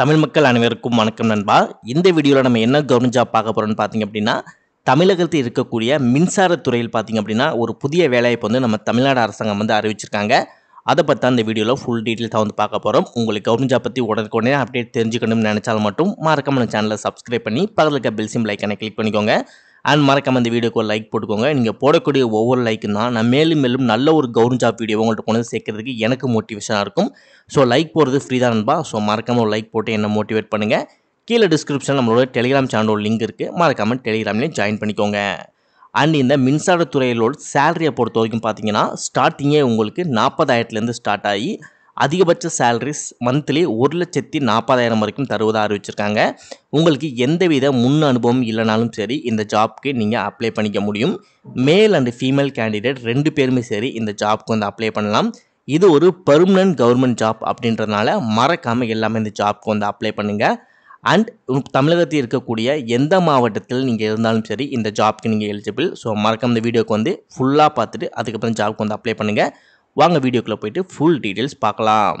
தமிழ் மக்கள் அனைவருக்கும் வணக்கம் நண்பா இந்த வீடியோவில் நம்ம என்ன கவர்மெண்ட் ஜாப் பார்க்க போகிறோம்னு பார்த்தீங்க அப்படின்னா தமிழகத்தில் இருக்கக்கூடிய மின்சாரத்துறையில் பார்த்தீங்க அப்படின்னா ஒரு புதிய வேலைவாய்ப்பு வந்து நம்ம தமிழ்நாடு அரசாங்கம் வந்து அறிவிச்சிருக்காங்க அதை பற்றி தான் இந்த வீடியோவில் ஃபுல் டீட்டெயில்ஸாக வந்து பார்க்க போகிறோம் உங்களுக்கு கவர்மெண்ட் ஜாப் பற்றி உடனுக்குடனே அப்டேட் தெரிஞ்சுக்கணும்னு நினச்சாலும் மட்டும் மறக்காம நம்ம சேனலை சப்ஸ்கிரைப் பண்ணி பக்கத்தில் இருக்க பெல் சிம் லைக்கனை கிளிக் பண்ணிக்கோங்க அண்ட் மறக்காம இந்த வீடியோக்கு ஒரு லைக் போட்டுக்கோங்க நீங்கள் போடக்கூடிய ஒவ்வொரு லைக்கும் தான் நான் மேலும் மேலும் நல்ல ஒரு கவர்மெண்ட் ஜாப் வீடியோ உங்கள்கிட்ட கொண்டு வந்து சேர்க்கறதுக்கு எனக்கு மோட்டிவேஷனாக இருக்கும் ஸோ லைக் போடுறது ஃப்ரீ தான் நண்பா ஸோ மறக்காம ஒரு லைக் போட்டு என்ன மோட்டிவேட் பண்ணுங்கள் கீழே டிஸ்கிரிப்ஷன் நம்மளோட டெலிகிராம் சேனலோட லிங்க் இருக்குது மறக்காமல் டெலிகிராம்லேயும் ஜாயின் பண்ணிக்கோங்க அண்ட் இந்த மின்சாரத்துறையிலோட சேலரியை பொறுத்த வரைக்கும் பார்த்தீங்கன்னா ஸ்டார்டிங்கே உங்களுக்கு நாற்பதாயிரத்துலேருந்து ஸ்டார்ட் ஆகி அதிகபட்ச சேலரிஸ் மந்த்லி ஒரு லட்சத்தி நாற்பதாயிரம் வரைக்கும் தருவதாக அறிவிச்சிருக்காங்க உங்களுக்கு எந்தவித முன் அனுபவம் இல்லைனாலும் சரி இந்த ஜாப்க்கு நீங்கள் அப்ளை பண்ணிக்க முடியும் மேல் அண்ட் ஃபீமேல் கேண்டிடேட் ரெண்டு பேருமே சரி இந்த ஜாப்க்கு வந்து அப்ளை பண்ணலாம் இது ஒரு பெர்மனன்ட் கவர்மெண்ட் ஜாப் அப்படின்றதுனால மறக்காமல் எல்லாமே இந்த ஜாப்க்கு வந்து அப்ளை பண்ணுங்கள் அண்ட் தமிழகத்தில் இருக்கக்கூடிய எந்த மாவட்டத்தில் நீங்கள் இருந்தாலும் சரி இந்த ஜாப்க்கு நீங்கள் எலிஜிபிள் ஸோ மறக்காம இந்த வீடியோக்கு வந்து ஃபுல்லாக பார்த்துட்டு அதுக்கப்புறம் ஜாப்க்கு வந்து அப்ளை பண்ணுங்கள் வாங்க வீடியோக்குள்ளே போயிட்டு ஃபுல் டீட்டெயில்ஸ் பார்க்கலாம்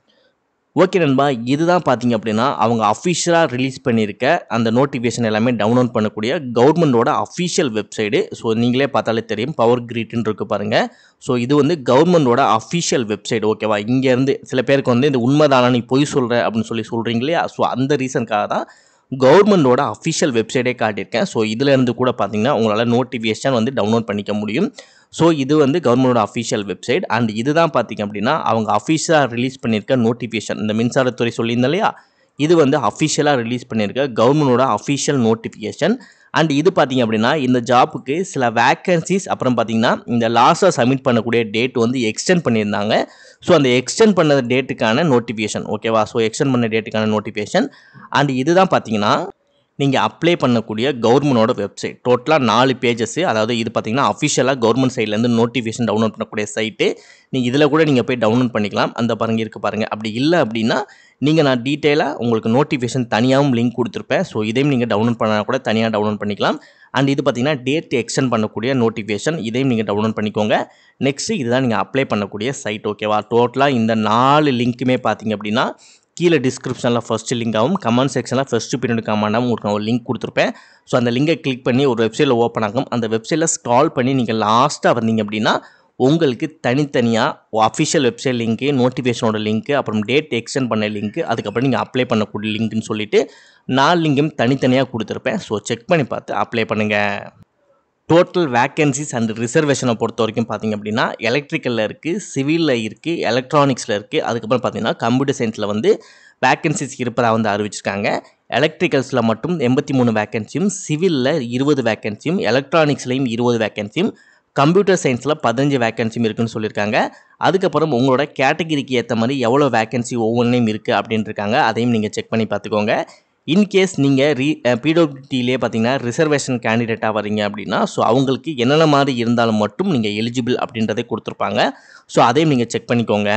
ஓகே நண்பா இதுதான் பார்த்தீங்க அப்படின்னா அவங்க அஃபிஷியலாக ரிலீஸ் பண்ணியிருக்க அந்த நோட்டிஃபிகேஷன் எல்லாமே டவுன்லோட் பண்ணக்கூடிய கவர்மெண்டோட அஃபிஷியல் வெப்சைடு ஸோ நீங்களே பார்த்தாலே தெரியும் பவர் கிரீட்னு இருக்கு பாருங்கள் ஸோ இது வந்து கவர்மெண்டோட அஃபிஷியல் வெப்சைட் ஓகேவா இங்கேருந்து சில பேருக்கு வந்து இந்த உண்மைதானா நீ பொய் சொல்கிற அப்படின்னு சொல்லி சொல்கிறீங்க இல்லையா ஸோ அந்த ரீசனுக்காக தான் கவர்மெண்டோட அஃபிஷியல் வெப்சைட்டே காட்டியிருக்கேன் ஸோ இதிலேருந்து கூட பார்த்தீங்கன்னா உங்களால் நோட்டிஃபிகேஷன் வந்து டவுன்லோட் பண்ணிக்க முடியும் ஸோ இது வந்து கவர்மெண்டோட அஃபிஷியல் வெப்சைட் அண்ட் இதுதான் பார்த்தீங்க அப்படின்னா அவங்க அஃபிஷியலாக ரிலீஸ் பண்ணியிருக்க நோட்டிஃபிகேஷன் இந்த மின்சாரத்துறை சொல்லியிருந்தேன் இல்லையா இது வந்து அஃபிஷியலாக ரிலீஸ் பண்ணியிருக்க கவர்மெண்டோட அஃபிஷியல் நோட்டிஃபிகேஷன் அண்ட் இது பார்த்தீங்க அப்படின்னா இந்த ஜாப்புக்கு சில வேக்கன்சிஸ் அப்புறம் பார்த்தீங்கன்னா இந்த லாஸ்ட்டாக சப்மிட் பண்ணக்கூடிய டேட் வந்து எக்ஸ்டெண்ட் பண்ணியிருந்தாங்க ஸோ அந்த எக்ஸ்டெண்ட் பண்ண டேட்டுக்கான நோட்டிஃபிகேஷன் ஓகேவா ஸோ எக்ஸ்டெண்ட் பண்ண டேட்டுக்கான நோட்டிஃபிகேஷன் அண்ட் இதுதான் பார்த்தீங்கன்னா நீங்கள் அப்ளை பண்ணக்கூடிய கவர்மெண்டோட வெப்சைட் டோட்டலாக நாலு பேஜஸ் அதாவது இது பார்த்தீங்கன்னா அஃபிஷியலாக கவர்மெண்ட் சைட்லேருந்து நோட்டிஃபிகேஷன் டவுன்லோட் பண்ணக்கூடிய சைட்டு நீங்கள் இதில் கூட நீங்கள் போய் டவுன்லோட் பண்ணிக்கலாம் அந்த பாருங்க இருக்குது பாருங்கள் அப்படி இல்லை அப்படின்னா நீங்கள் நான் டீட்டெயிலாக உங்களுக்கு நோட்டிஃபிகேஷன் தனியாகவும் லிங்க் கொடுத்துருப்பேன் ஸோ இதையும் நீங்கள் டவுன்லோட் பண்ணால் கூட தனியாக டவுன்லோட் பண்ணிக்கலாம் அண்ட் இது பார்த்தீங்கன்னா டேட் எக்ஸ்டெண்ட் பண்ணக்கூடிய நோட்டிஃபிகேஷன் இதையும் நீங்கள் டவுன்லோட் பண்ணிக்கோங்க நெக்ஸ்ட்டு இதுதான் நீங்கள் அப்ளை பண்ணக்கூடிய சைட் ஓகேவா டோட்டலாக இந்த நாலு லிங்க்குமே பார்த்தீங்க அப்படின்னா கீழே டிஸ்கிரிப்ஷனில் ஃபஸ்ட்டு லிங்காகவும் கமெண்ட் செக்ஷனில் ஃபஸ்ட்டு பீரியட் கமெண்டாகவும் உங்களுக்கு நான் ஒரு லிங்க் கொடுத்துருப்பேன் ஸோ அந்த லிங்கை கிளிக் பண்ணி ஒரு வெப்சைட்டில் ஓப்பன் ஆகும் அந்த வெப்சைட்டில் ஸ்க்ரால் பண்ணி நீங்கள் லாஸ்ட்டாக வந்தீங்க அப்படின்னா உங்களுக்கு தனித்தனியாக அஃபிஷியல் வெப்சைட் லிங்க்கு நோட்டிஃபிகேஷனோட லிங்க்கு அப்புறம் டேட் எக்ஸ்டெண்ட் பண்ண லிங்க்கு அதுக்கப்புறம் நீங்கள் அப்ளை பண்ணக்கூடிய லிங்க்குன்னு சொல்லிட்டு நாலு லிங்கும் தனித்தனியாக கொடுத்துருப்பேன் ஸோ செக் பண்ணி பார்த்து அப்ளை பண்ணுங்கள் டோட்டல் வேக்கன்சிஸ் அண்ட் ரிசர்வேஷனை பொறுத்த வரைக்கும் பார்த்தீங்க அப்படின்னா எலக்ட்ரிக்கலில் இருக்குது சிவிலில் இருக்குது எலக்ட்ரானிக்ஸில் இருக்குது அதுக்கப்புறம் பார்த்தீங்கன்னா கம்ப்யூட்டர் சயின்ஸில் வந்து வேக்கன்சிஸ் இருப்பதாக வந்து அறிவிச்சிருக்காங்க எலக்ட்ரிக்கல்ஸில் மட்டும் எண்பத்தி மூணு வேக்கன்சியும் சிவிலில் இருபது வேக்கன்சியும் எலக்ட்ரானிக்ஸ்லையும் இருபது வேக்கன்சியும் கம்ப்யூட்டர் சயின்ஸில் பதினஞ்சு வேக்கன்சியும் இருக்குன்னு சொல்லியிருக்காங்க அதுக்கப்புறம் உங்களோட கேட்டகிரிக்கு ஏற்ற மாதிரி எவ்வளோ வேக்கன்சி ஒவ்வொன்றையும் இருக்குது அப்படின்ட்டு இருக்காங்க அதையும் நீங்கள் செக் பண்ணி பார்த்துக்கோங்க இன்கேஸ் நீங்கள் ரீ பிடபிள்யூடியிலே பார்த்தீங்கன்னா ரிசர்வேஷன் கேண்டிடேட்டாக வரீங்க அப்படின்னா ஸோ அவங்களுக்கு என்னென்ன மாதிரி இருந்தாலும் மட்டும் நீங்கள் எலிஜிபிள் அப்படின்றதே கொடுத்துருப்பாங்க ஸோ அதையும் நீங்கள் செக் பண்ணிக்கோங்க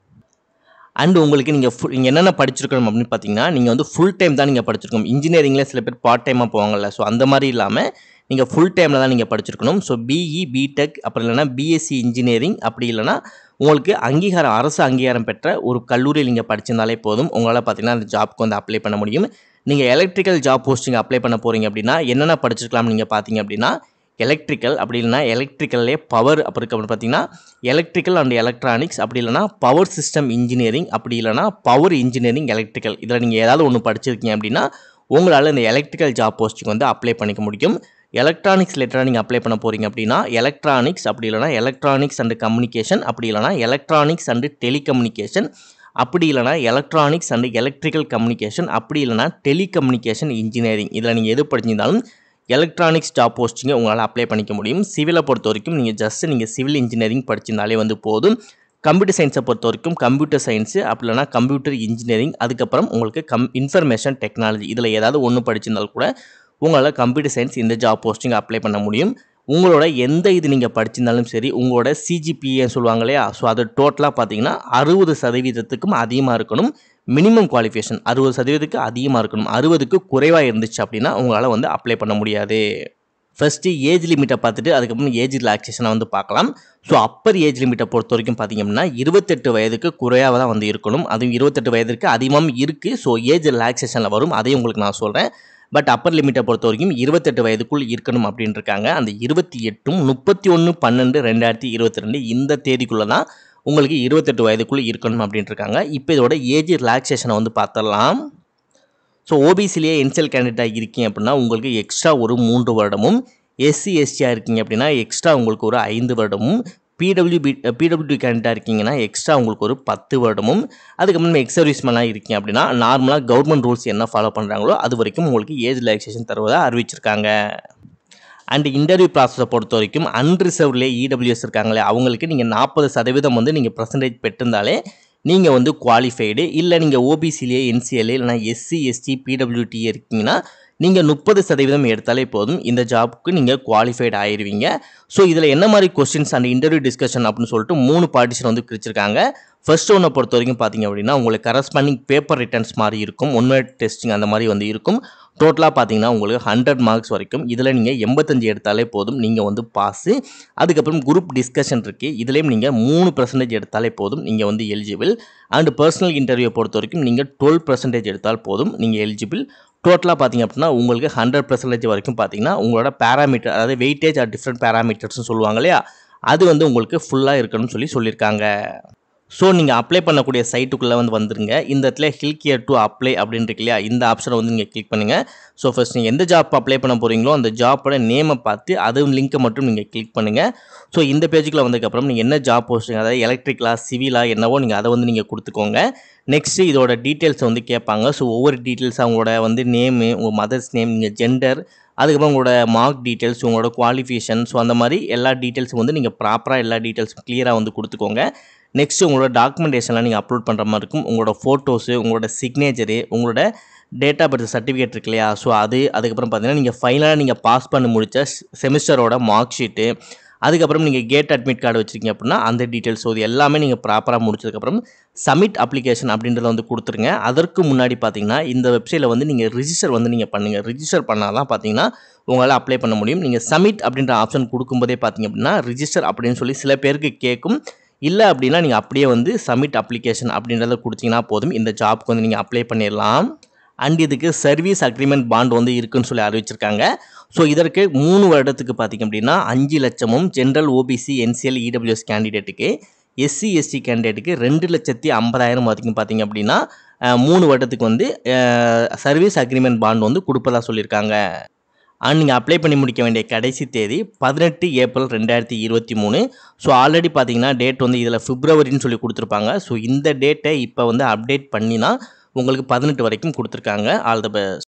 அண்ட் உங்களுக்கு நீங்கள் ஃபுல் நீங்கள் என்னென்ன படிச்சிருக்கணும் அப்படின்னு பார்த்தீங்கன்னா நீங்கள் வந்து ஃபுல் டைம் தான் நீங்கள் படிச்சிருக்கணும் இன்ஜினியரிங்கில் சில பேர் பார்ட் டைமாக போவாங்கல்ல ஸோ அந்த மாதிரி இல்லாமல் நீங்கள் ஃபுல் டைமில் தான் நீங்கள் படிச்சிருக்கணும் ஸோ பிஇ பிடெக் அப்புறம் இல்லைனா பிஎஸ்சி இன்ஜினியரிங் அப்படி இல்லைனா உங்களுக்கு அங்கீகாரம் அரசு அங்கீகாரம் பெற்ற ஒரு கல்லூரியில் நீங்கள் படிச்சிருந்தாலே போதும் உங்களால் பார்த்தீங்கன்னா அந்த ஜாப்க்கு வந்து அப்ளை பண்ண முடியும் நீங்கள் எலக்ட்ரிக்கல் ஜாப் போஸ்டிங் அப்ளை பண்ண போகிறீங்க அப்படின்னா என்னென்ன படிச்சிருக்கலாம் நீங்கள் பார்த்தீங்க அப்படின்னா எலக்ட்ரிக்கல் அப்படி இல்லைனா எலக்ட்ரிக்கல்லே பவர் அப்புறம் அப்புறம் பார்த்தீங்கன்னா எலக்ட்ரிக்கல் அண்ட் எலக்ட்ரானிக்ஸ் அப்படி இல்லைனா பவர் சிஸ்டம் இன்ஜினியரிங் அப்படி இல்லைனா பவர் இன்ஜினியரிங் எலக்ட்ரிக்கல் இதில் நீங்கள் ஏதாவது ஒன்று படிச்சிருக்கீங்க அப்படின்னா உங்களால் இந்த எலக்ட்ரிக்கல் ஜாப் போஸ்டிங் வந்து அப்ளை பண்ணிக்க முடியும் எலக்ட்ரானிக்ஸ் லெட்டராக நீங்கள் அப்ளை பண்ண போகிறீங்க அப்படின்னா எலக்ட்ரானிக்ஸ் அப்படி இல்லைனா எலக்ட்ரானிக்ஸ் அண்ட் கம்யூனிகேஷன் அப்படி இல்லைனா எலக்ட்ரானிக்ஸ் அண்டு டெலிகம்யூனிகேஷன் அப்படி இல்லைனா எலக்ட்ரானிக்ஸ் அண்ட் எலக்ட்ரிக்கல் கம்யூனிகேஷன் அப்படி இல்லைனா டெலிகம்யூனிகேஷன் இன்ஜினியரிங் இதில் நீங்கள் எது படிச்சிருந்தாலும் எலக்ட்ரானிக்ஸ் ஜாப் போஸ்டிங்கை உங்களால் அப்ளை பண்ணிக்க முடியும் சிவிலை பொறுத்த வரைக்கும் நீங்கள் ஜஸ்ட் நீங்கள் சிவில் இன்ஜினியரிங் படிச்சிருந்தாலே வந்து போதும் கம்ப்யூட்டர் சயின்ஸை பொறுத்த வரைக்கும் கம்ப்யூட்டர் சயின்ஸு அப்படி இல்லைனா கம்ப்யூட்டர் இன்ஜினியரிங் அதுக்கப்புறம் உங்களுக்கு கம் இன்ஃபர்மேஷன் டெக்னாலஜி இதில் ஏதாவது ஒன்று படிச்சிருந்தால் கூட உங்களால் கம்ப்யூட்டர் சயின்ஸ் இந்த ஜாப் போஸ்டிங் அப்ளை பண்ண முடியும் உங்களோட எந்த இது நீங்கள் படிச்சிருந்தாலும் சரி உங்களோட சிஜிபிஏ சொல்லுவாங்க இல்லையா ஸோ அது டோட்டலாக பார்த்தீங்கன்னா அறுபது சதவீதத்துக்கும் அதிகமாக இருக்கணும் மினிமம் குவாலிஃபிகேஷன் அறுபது சதவீதத்துக்கு அதிகமாக இருக்கணும் அறுபதுக்கு குறைவாக இருந்துச்சு அப்படின்னா உங்களால் வந்து அப்ளை பண்ண முடியாது ஃபஸ்ட்டு ஏஜ் லிமிட்டை பார்த்துட்டு அதுக்கப்புறம் ஏஜ் ரிலாக்ஸேஷனை வந்து பார்க்கலாம் ஸோ அப்பர் ஏஜ் லிமிட்டை பொறுத்த வரைக்கும் பார்த்தீங்க அப்படின்னா இருபத்தெட்டு வயதுக்கு குறையாக தான் வந்து இருக்கணும் அதுவும் இருபத்தெட்டு வயதுக்கு அதிகமாக இருக்குது ஸோ ஏஜ் ரிலாக்ஸேஷனில் வரும் அதையும் உங்களுக்கு நான் சொல்கிறேன் பட் அப்பர் லிமிட்டை பொறுத்த வரைக்கும் இருபத்தெட்டு வயதுக்குள் இருக்கணும் அப்படின்னு இருக்காங்க அந்த இருபத்தி எட்டும் முப்பத்தி ஒன்று பன்னெண்டு ரெண்டாயிரத்தி இருபத்தி ரெண்டு இந்த தேதிக்குள்ளே தான் உங்களுக்கு இருபத்தெட்டு வயதுக்குள்ளே இருக்கணும் அப்படின்ட்டு இருக்காங்க இப்போ இதோட ஏஜ் ரிலாக்ஸேஷனை வந்து பார்த்துடலாம் ஸோ ஓபிசிலேயே என்சிஎல் கேண்டிடேட்டாக இருக்கீங்க அப்படின்னா உங்களுக்கு எக்ஸ்ட்ரா ஒரு மூன்று வருடமும் எஸ்சி எஸ்டியாக இருக்கீங்க அப்படின்னா எக்ஸ்ட்ரா உங்களுக்கு ஒரு ஐந்து வருடமும் பிடபிள்யூபி பிடபிள்யூடி கேண்டிடேட்டாக இருக்கீங்கன்னா எக்ஸ்ட்ரா உங்களுக்கு ஒரு பத்து வருடமும் அதுக்கப்புறம் எக்ஸ் சர்வீஸ்மேனாக இருக்கீங்க அப்படின்னா நார்மலாக கவர்மெண்ட் ரூல்ஸ் என்ன ஃபாலோ பண்ணுறாங்களோ அது வரைக்கும் உங்களுக்கு ஏஜ் ரிலாக்ஸேஷன் தருவதாக அறிவிச்சிருக்காங்க அண்ட் இன்டர்வியூ ப்ராசஸை பொறுத்த வரைக்கும் அன்ரிசர்வ்லேயே இடபிள்யூஎஸ் இருக்காங்களே அவங்களுக்கு நீங்கள் நாற்பது சதவீதம் வந்து நீங்கள் பர்சன்டேஜ் பெற்றிருந்தாலே நீங்கள் வந்து குவாலிஃபைடு இல்லை நீங்கள் ஓபிசிலேயே என்சிஎல்ஏ இல்லைனா எஸ்சி எஸ்டி பிடபிள்யூடி இருக்கீங்கன்னா நீங்கள் முப்பது சதவீதம் எடுத்தாலே போதும் இந்த ஜாப்க்கு நீங்கள் குவாலிஃபைடு ஆயிடுவீங்க ஸோ இதில் என்ன மாதிரி கொஸ்டின்ஸ் அண்ட் இன்டர்வியூ டிஸ்கஷன் அப்படின்னு சொல்லிட்டு மூணு பார்ட்டிஷன் வந்து பிரிச்சிருக்காங்க ஃபர்ஸ்ட் ஒன்றை பொறுத்த வரைக்கும் பார்த்தீங்க அப்படின்னா உங்களுக்கு கரஸ்பாண்டிங் பேப்பர் ரிட்டர்ன்ஸ் மாதிரி இருக்கும் ஒன் டெஸ்டிங் அந்த மாதிரி வந்து இருக்கும் டோட்டலாக பார்த்தீங்கன்னா உங்களுக்கு ஹண்ட்ரட் மார்க்ஸ் வரைக்கும் இதில் நீங்கள் எண்பத்தஞ்சு எடுத்தாலே போதும் நீங்கள் வந்து பாஸு அதுக்கப்புறம் குரூப் டிஸ்கஷன் இருக்குது இதுலேயும் நீங்கள் மூணு பர்சன்டேஜ் எடுத்தாலே போதும் நீங்கள் வந்து எலிஜிபிள் அண்ட் பர்சனல் இன்டர்வியூ பொறுத்த வரைக்கும் நீங்கள் டுவெல் பர்சன்டேஜ் எடுத்தால் போதும் நீங்கள் எலிஜிபிள் டோட்டலாக பார்த்தீங்க அப்படின்னா உங்களுக்கு ஹண்ட்ரட் பர்சன்டேஜ் வரைக்கும் பார்த்தீங்கன்னா உங்களோட பேராமீட்டர் அதாவது வெயிட்டேஜ் ஆர் டிஃப்ரெண்ட் பேராமீட்டர்ஸ்னு சொல்லுவாங்க இல்லையா அது வந்து உங்களுக்கு ஃபுல்லாக இருக்கணும்னு சொல்லி சொல்லியிருக்காங்க ஸோ நீங்கள் அப்ளை பண்ணக்கூடிய சைட்டுக்குள்ளே வந்து வந்துருங்க இந்த இடத்துல ஹில் கியர் டு அப்ளை அப்படின்னு இருக்கு இல்லையா இந்த ஆப்ஷனை வந்து நீங்கள் கிளிக் பண்ணுங்கள் ஸோ ஃபர்ஸ்ட் நீங்கள் எந்த ஜாப் அப்ளை பண்ண போகிறீங்களோ அந்த ஜாப்போட நேமை பார்த்து அது லிங்க்கை மட்டும் நீங்கள் கிளிக் பண்ணுங்கள் ஸோ இந்த பேஜுக்குள்ள வந்ததுக்கப்புறம் நீங்கள் என்ன ஜாப் போஸ்டிங் அதாவது எலக்ட்ரிக்கலா சிவிலா என்னவோ நீங்கள் அதை வந்து நீங்கள் கொடுத்துக்கோங்க நெக்ஸ்ட்டு இதோட டீட்டெயில்ஸ் வந்து கேட்பாங்க ஸோ ஒவ்வொரு டீட்டெயில்ஸ் அவங்களோட வந்து நேமு உங்கள் மதர்ஸ் நேம் நீங்கள் ஜெண்டர் அதுக்கப்புறம் உங்களோட மார்க் டீட்டெயில்ஸ் உங்களோட குவாலிஃபிகேஷன் ஸோ அந்த மாதிரி எல்லா டீட்டெயில்ஸும் வந்து நீங்கள் ப்ராப்பராக எல்லா டீட்டெயில்ஸும் கிளியராக வந்து கொடுத்துக்கோங்க நெக்ஸ்ட் உங்களோட டாக்குமெண்டேஷன்லாம் நீங்கள் அப்லோட் பண்ணுற மாதிரி இருக்கும் உங்களோட ஃபோட்டோஸு உங்களோட சிக்னேச்சரு உங்களோட டேட் ஆஃப் பர்த் சர்டிஃபிகேட் இருக்கு இல்லையா ஸோ அது அதுக்கப்புறம் பார்த்தீங்கன்னா நீங்கள் ஃபைனலாக நீங்கள் பாஸ் பண்ணி முடித்த செமிஸ்டரோட மார்க் ஷீட்டு அதுக்கப்புறம் நீங்கள் கேட் அட்மிட் கார்டு வச்சுருக்கீங்க அப்படின்னா அந்த டீட்டெயில்ஸ் ஸோ இது எல்லாமே நீங்கள் ப்ராப்பராக முடிச்சதுக்கப்புறம் சப்மிட் அப்ளிகேஷன் அப்படின்றத வந்து கொடுத்துருங்க அதற்கு முன்னாடி பார்த்தீங்கன்னா இந்த வெப்சைட்டில் வந்து நீங்கள் ரிஜிஸ்டர் வந்து நீங்கள் பண்ணுங்கள் ரிஜிஸ்டர் பண்ணால் தான் பார்த்தீங்கன்னா உங்களால் அப்ளை பண்ண முடியும் நீங்கள் சப்மிட் அப்படின்ற ஆப்ஷன் கொடுக்கும்போதே பார்த்தீங்க அப்படின்னா ரிஜிஸ்டர் அப்படின்னு சொல்லி சில பேருக்கு கேட்கும் இல்லை அப்படின்னா நீங்கள் அப்படியே வந்து சப்மிட் அப்ளிகேஷன் அப்படின்றத கொடுத்தீங்கன்னா போதும் இந்த ஜாப்க்கு வந்து நீங்கள் அப்ளை பண்ணிடலாம் அண்ட் இதுக்கு சர்வீஸ் அக்ரிமெண்ட் பாண்ட் வந்து இருக்குன்னு சொல்லி அறிவிச்சிருக்காங்க ஸோ இதற்கு மூணு வருடத்துக்கு பார்த்திங்க அப்படின்னா அஞ்சு லட்சமும் ஜென்ரல் ஓபிசி என்சிஎல் இடபிள்யூஎஸ் கேண்டிடேட்டுக்கு எஸ்சி எஸ்டி கேண்டிடேட்டுக்கு ரெண்டு லட்சத்தி ஐம்பதாயிரம் வரைக்கும் பார்த்தீங்க அப்படின்னா அஹ், மூணு வருடத்துக்கு வந்து சர்வீஸ் அக்ரிமெண்ட் பாண்ட் வந்து கொடுப்பதா சொல்லியிருக்காங்க அண்ட் நீங்கள் அப்ளை பண்ணி முடிக்க வேண்டிய கடைசி தேதி பதினெட்டு ஏப்ரல் ரெண்டாயிரத்தி இருபத்தி மூணு ஸோ ஆல்ரெடி பார்த்தீங்கன்னா டேட் வந்து இதில் பிப்ரவரின்னு சொல்லி கொடுத்துருப்பாங்க ஸோ இந்த டேட்டை இப்போ வந்து அப்டேட் பண்ணினா உங்களுக்கு பதினெட்டு வரைக்கும் கொடுத்துருக்காங்க ஆல் த பெஸ்ட்